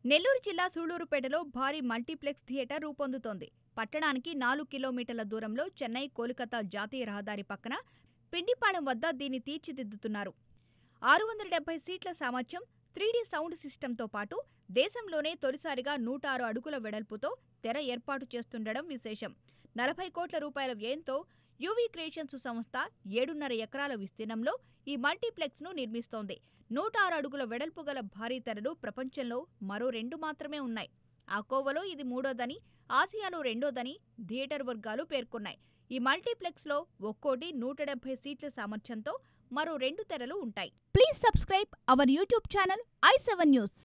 నెల్లూరు జిల్లా సూళ్లూరుపేటలో భారీ multiplex theatre రూపొందుతోంది పట్టణానికి నాలుగు కిలోమీటర్ల దూరంలో చెన్నై కోల్కతా జాతీయ రహదారి పక్కన పిండిపాలెం వద్ద దీన్ని తీర్చిదిద్దుతున్నారు ఆరు వందల డెబ్బై సీట్ల సామర్థ్యం త్రీడీ సౌండ్ సిస్టంతో పాటు దేశంలోనే తొలిసారిగా నూట ఆరు అడుగుల వెడల్పుతో తెర ఏర్పాటు చేస్తుండడం విశేషం నలభై కోట్ల రూపాయల వ్యయంతో యూవీ క్రియేషన్స్ సంస్థ ఏడున్నర ఎకరాల విస్తీర్ణంలో ఈ మల్టీప్లెక్స్ ను నిర్మిస్తోంది నూట ఆరు అడుగుల వెడల్పు గల భారీ తెరలు ప్రపంచంలో మరో రెండు మాత్రమే ఉన్నాయి ఆ కోవలో ఇది మూడోదని ఆసియాలో రెండోదని థియేటర్ వర్గాలు పేర్కొన్నాయి ఈ మల్టీప్లెక్స్ లో ఒక్కోటి నూట డెబ్బై సీట్ల సామర్థ్యంతో మరో రెండు తెరలు ఉంటాయి please subscribe our YouTube channel I seven news